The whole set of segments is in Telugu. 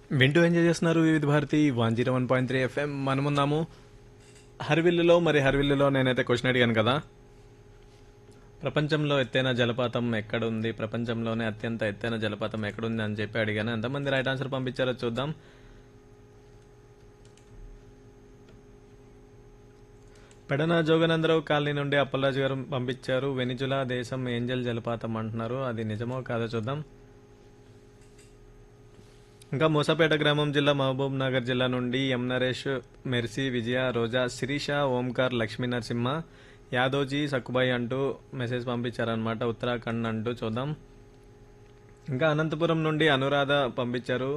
వింటూ ఎంజాయ్ చేస్తున్నారు Vividh Bharati one zero one point three FM మనమున్నాము హర్విల్లులో మరి హర్విల్లులో నేనైతే క్వశ్చన్ అడిగాను కదా ప్రపంచంలో ఎత్తైన జలపాతం ఎక్కడుంది ప్రపంచంలోనే అత్యంత ఎత్తైన జలపాతం ఎక్కడుంది అని చెప్పి అడిగాను ఎంతమంది రైట్ ఆన్సర్ పంపించారో చూద్దాం పెడన జోగనందరావు కాలనీ నుండి అప్పలరాజు గారు పంపించారు వెనిజులా దేశం ఏంజల్ జలపాతం అంటున్నారు అది నిజమో కాదో చూద్దాం ఇంకా మూసాపేట గ్రామం జిల్లా మహబూబ్ నగర్ జిల్లా నుండి ఎం నరేష్ మెర్సీ విజయ రోజా శిరీష ఓంకార్ లక్ష్మీ నరసింహ యాదోజీ సక్కుబాయి అంటూ మెసేజ్ పంపించారనమాట ఉత్తరాఖండ్ అంటూ చూద్దాం ఇంకా అనంతపురం నుండి అనురాధ పంపించారు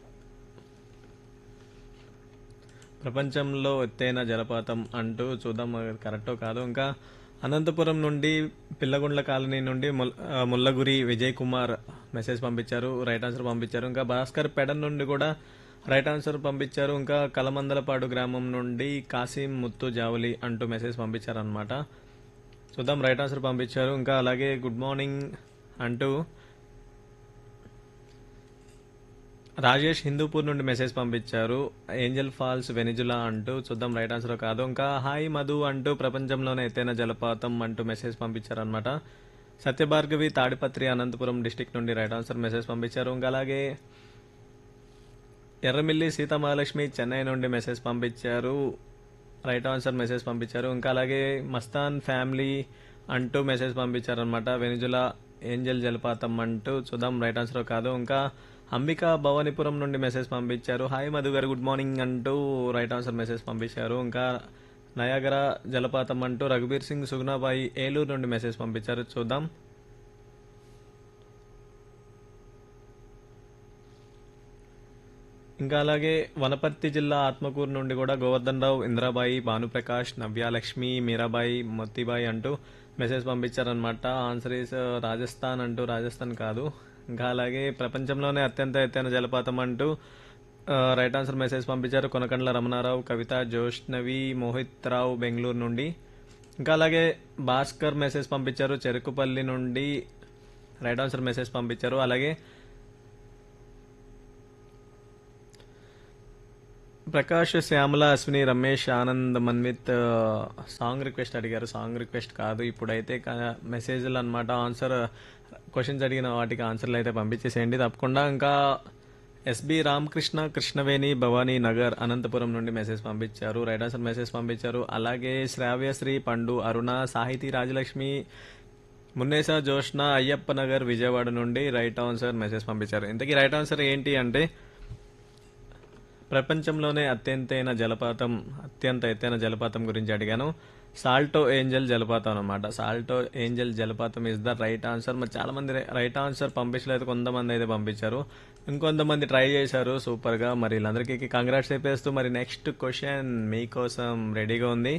ప్రపంచంలో ఎత్తైన జలపాతం అంటూ చూద్దాం అది కరెక్టో కాదు ఇంకా అనంతపురం నుండి పిల్లగుండ్ల కాలనీ నుండి ముల్- ఆ, ముల్లగురి విజయ్ కుమార్ మెసేజ్ పంపించారు రైట్ ఆన్సర్ పంపించారు ఇంకా భాస్కర్ పెడన్ నుండి కూడా రైట్ ఆన్సర్ పంపించారు ఇంకా కలమందలపాడు గ్రామం నుండి కాసిం ముత్తు జావలి అంటూ మెసేజ్ పంపించారు అనమాట చూద్దాం రైట్ ఆన్సర్ పంపించారు ఇంకా అలాగే గుడ్ మార్నింగ్ అంటూ రాజేష్ హిందూపూర్ నుండి మెసేజ్ పంపించారు ఏంజల్ ఫాల్స్ వెనిజులా అంటూ చూద్దాం రైట్ ఆన్సర్ కాదు ఇంకా హాయ్ మధు అంటూ ప్రపంచంలోనే ఎత్తైన జలపాతం అంటూ మెసేజ్ పంపించారు అనమాట సత్యభార్గవి తాడిపత్రి అనంతపురం డిస్టిక్ నుండి రైట్ ఆన్సర్ మెసేజ్ పంపించారు ఇంకా అలాగే ఎర్రమిల్లి సీతామహాలక్ష్మి చెన్నై నుండి మెసేజ్ పంపించారు రైట్ ఆన్సర్ మెసేజ్ పంపించారు ఇంకా అలాగే మస్తాన్ ఫ్యామిలీ అంటూ మెసేజ్ పంపించారు అనమాట వెనిజులా ఏంజల్ జలపాతం అంటూ చూద్దాం రైట్ ఆన్సర్ కాదు ఇంకా అంబిక భవానీపురం నుండి మెసేజ్ పంపించారు hi Madhu garu good morning అంటూ రైట్ ఆన్సర్ మెసేజ్ పంపించారు ఇంకా నయాగర జలపాతం అంటూ రఘుబీర్ సింగ్ సుగుణాబాయి ఏలూరు నుండి మెసేజ్ పంపించారు చూద్దాం ఇంకా అలాగే వనపర్తి జిల్లా ఆత్మకూరు నుండి కూడా గోవర్ధన్ రావు ఇంద్రాబాయి భానుప్రకాష్ నవ్యాలక్ష్మి మీరాబాయి మొత్తిబాయి అంటూ మెసేజ్ పంపించారనమాట ఆన్సర్ ఈస్ రాజస్థాన్ అంటూ రాజస్థాన్ కాదు ఇంకా అలాగే ప్రపంచంలోనే అత్యంత ఎత్తైన జలపాతం అంటూ ఆ, రైట్ ఆన్సర్ మెసేజ్ పంపించారు కొనకండ్ల రమణారావు కవిత జోష్నవి మోహిత్ రావు బెంగళూరు నుండి ఇంకా అలాగే భాస్కర్ మెసేజ్ పంపించారు చెరుకుపల్లి నుండి రైట్ ఆన్సర్ మెసేజ్ పంపించారు అలాగే ప్రకాష్ శ్యామల అశ్విని రమేష్ ఆనంద్ మన్విత్ ఆ, సాంగ్ రిక్వెస్ట్ అడిగారు సాంగ్ రిక్వెస్ట్ కాదు ఇప్పుడైతే క- మెసేజ్లు అనమాట ఆన్సర్ క్వశ్చన్స్ అడిగిన వాటికి ఆన్సర్లు అయితే పంపించేసేయండి తప్పకుండా ఇంకా ఎస్బి రామకృష్ణ కృష్ణవేణి భవానీ నగర్ అనంతపురం నుండి మెసేజ్ పంపించారు రైట్ ఆన్సర్ మెసేజ్ పంపించారు అలాగే శ్రావ్యశ్రీ పండు అరుణ సాహితీ రాజలక్ష్మి మున్నేసా జోష్న అయ్యప్ప నగర్ విజయవాడ నుండి రైట్ ఆన్సర్ మెసేజ్ పంపించారు ఇంతకీ రైట్ ఆన్సర్ ఏంటి అంటే ప్రపంచంలోనే అత్యంతైన జలపాతం అత్యంత ఎత్తైన జలపాతం గురించి అడిగాను సాల్టో ఏంజల్ జలపాతం అనమాట సాల్టో ఏంజల్ జలపాతం ఇస్ ద రైట్ ఆన్సర్ మరి చాలా మంది రైట్ ఆన్సర్ పంపించలేదు కొంతమంది అయితే పంపించారు ఇంకొంతమంది ట్రై చేశారు సూపర్ గా మరి వీళ్ళందరికీ కంగ్రాట్స్ చెప్పేస్తూ మరి నెక్స్ట్ క్వశ్చన్ మీకోసం రెడీగా ఉంది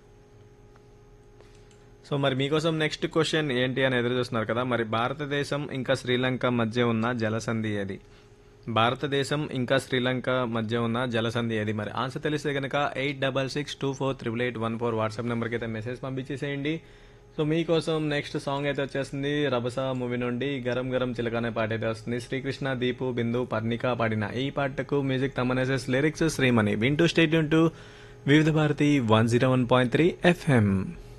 సో మరి మీకోసం నెక్స్ట్ క్వశ్చన్ ఏంటి అని ఎదురు చూస్తున్నారు కదా మరి భారతదేశం ఇంకా శ్రీలంక మధ్య ఉన్న జలసంధి ఏది భారతదేశం ఇంకా శ్రీలంక మధ్య ఉన్న జలసంధి ఏది మరి ఆన్సర్ తెలిస్తే కనుక eight double six two four triple eight one four WhatsApp నెంబర్కి అయితే మెసేజ్ పంపించేసేయండి సో మీకోసం నెక్స్ట్ సాంగ్ అయితే వచ్చేస్తుంది రభస మూవీ నుండి గరం గరం చిలకనే పాట అయితే వస్తుంది శ్రీకృష్ణ దీపు బిందు పర్ణిక పాడిన ఈ పాటకు మ్యూజిక్ తమనేసెస్ లిరిక్స్ శ్రీమణి వింటూ stay tuned to Vividh Bharati one zero one point three FM